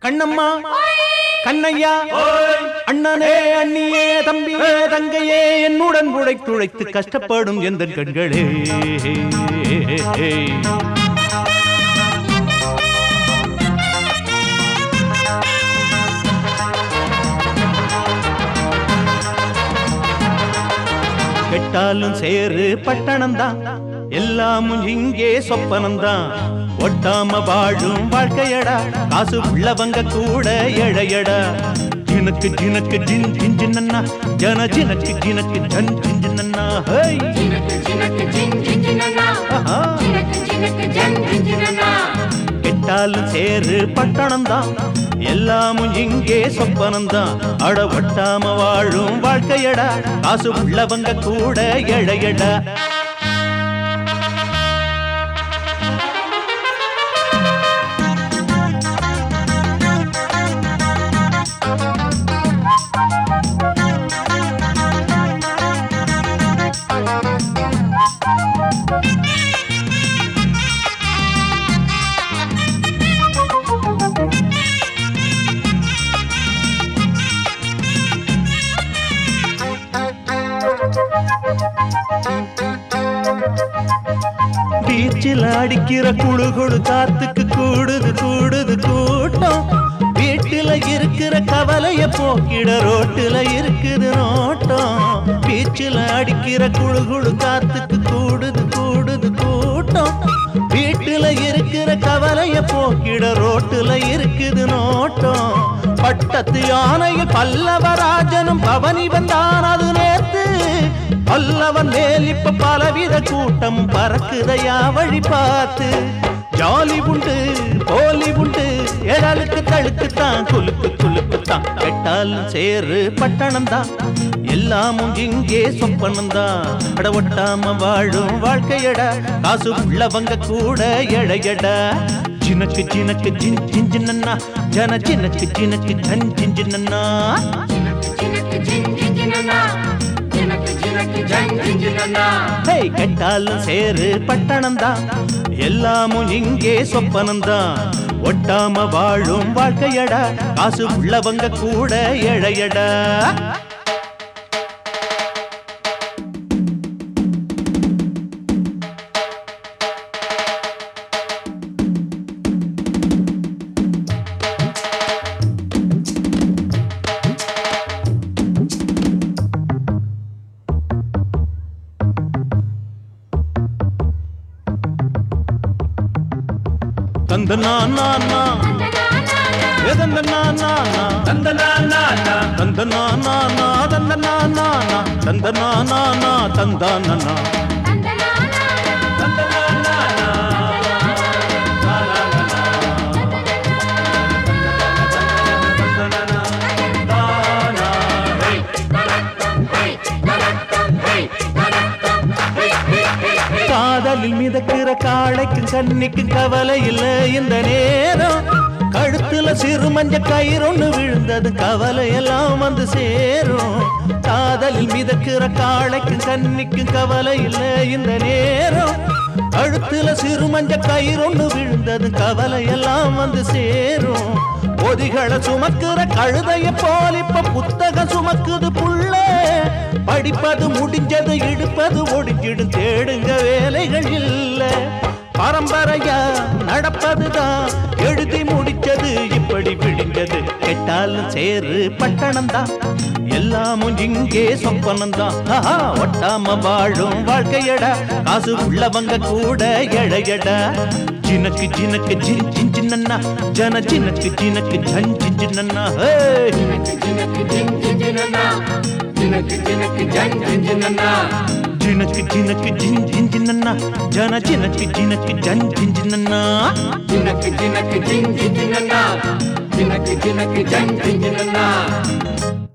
கண்ணம்மா கண்ணையா அண்ணனே அண்ணியே தம்பியே தங்கையே என்னுடன் உழைத்துழைத்து கஷ்டப்படும் எந்த கண்களே கெட்டாலும் சேரு பட்டணம்தான் எல்லாமும் இங்கே சொப்பனம்தான் ஒட்டாம வாழும் வாழ்க்கையடா காசு உள்ளவங்க கூட எழையடா ஜினக்கு ஜினக்கு ஜின் ஜின் ஜின்னண்ணா ஜன ஜினக்கு ஜினக்கு ஜன் ஜின் ஜின்னண்ணா ஹை ஜினக்கு ஜினக்கு ஜின் ஜின் ஜினனா ஆஹா. ஜினக்கு ஜினக்கு ஜன் ஜின் ஜினனா கெட்டாலும் சேரு பட்டணம்தான் எல்லாமும் இங்கே சொப்பனம்தான் அட ஒட்டாம வாழும் வாழ்க்கையடா காசு உள்ளவங்க கூட எழையடா பீச்சில் அடிக்கிற குழு குழு காத்துக்கு கூடுது கூடுது கூட்டம் வீட்டுல இருக்கிற கவலைய போக்கிட ரோட்டுல இருக்குது நோட்டம் பீச்சில் அடிக்கிற குழு குழு காத்துக்கு கூடுது கூடுது கூட்டம் வீட்டுல இருக்கிற கவலைய போக்கிட ரோட்டுல இருக்குது நோட்டம் பட்டத்து யானையில் பல்லவராஜனும் பவனி வந்தான் அது நேத்து பல்லவன் மேல் இப்ப பலவித கூட்டம் பறக்குதையா வழி பார்த்து ஜாலி உண்டு போலி உண்டு எழலுக்கு தழுக்கு தான் குலுக்கு குலுக்கு தான் கெட்டாலும் சேரு பட்டணம் தான் எல்லாமும் இங்கே சொப்பனம் தான் அட ஒட்டாம வாழும் வாழ்க்கையடா காசு உள்ளவங்க கூட எழையடா ஜினக்கு ஜினக்கு ஜின் ஜின் ஜின்னண்ணா ஜன ஜினக்கு ஜினக்கு ஜன் ஜின் ஜின்னண்ணா ஜினக்கு ஜினக்கு ஜின் ஜின் ஜினனா ஜினக்கு ஜினக்கு ஜன் ஜின் ஜினனா ஹே கெட்டாலும் சேரு பட்டணம் தான் எல்லாமும் இங்கே சொப்பனம் தான் ஒட்டாம வாழும் வாழ்க்கையடா காசு உள்ளவங்க கூட எழையடா தந்த நான் நான் நான் ஏதந்த நான் நான் நான் தந்த நான் நான் நான் தந்த நான் நான் நான் தந்த நான் நான் நான் தந்த நான் நான் நான் தந்தா நான் தந்த நான் நான் காதலில் மிதக்கிற காளைக்கும் கண்ணிக்கும் கவலை இல்ல இந்த நேரம் கழுத்துல சிறு மஞ்ச கயிறொன்னு விழுந்தது கவலை எல்லாம் வந்து சேரும் காதலில் மிதக்கிற காளைக்கும் கண்ணிக்கும் கவலை இல்ல இந்த நேரம் கழுத்துல சிறு மஞ்ச கயிறொன்னு விழுந்தது கவலை எல்லாம் வந்து சேரும் பொதிகளை சுமக்கிற கழுதைய போல் இப்ப புத்தகம் சுமக்குது புள்ள படிப்பது முடிஞ்சது இடுப்பது ஒடிஞ்சிடும் தேடுங்க வேலைகள் இல்ல பரம்பரையா நடப்பதுதான் எழுதி முடிச்சது இப்படி விடிஞ்சது கெட்டாலும் சேரு பட்டணம் தான் எல்லாமும் இங்கே சொப்பனம் தான் ஒட்டாம வாழும் வாழ்க்கையடா காசு உள்ளவங்க கூட எழையடா ஜினக்கு ஜினக்கு ஜின் ஜின் ஜின்னண்ணா ஜன ஜினக்கு ஜினக்கு ஜன் ஜின் ஜின்னண்ணா ஹே ஜினக்கு ஜினக்கு ஜின் ஜின் ஜினனா ஜினக்கு ஜினக்கு ஜன் ஜின் ஜினனா ஜினக்கு ஜினக்கு ஜின் ஜின் ஜின்னண்ணா ஜன ஜினக்கு ஜினக்கு ஜன் ஜின் ஜின்னண்ணா ஜினக்கு ஜினக்கு ஜின் ஜின் ஜினனா ஜினக்கு ஜினக்கு ஜன் ஜின் ஜினனா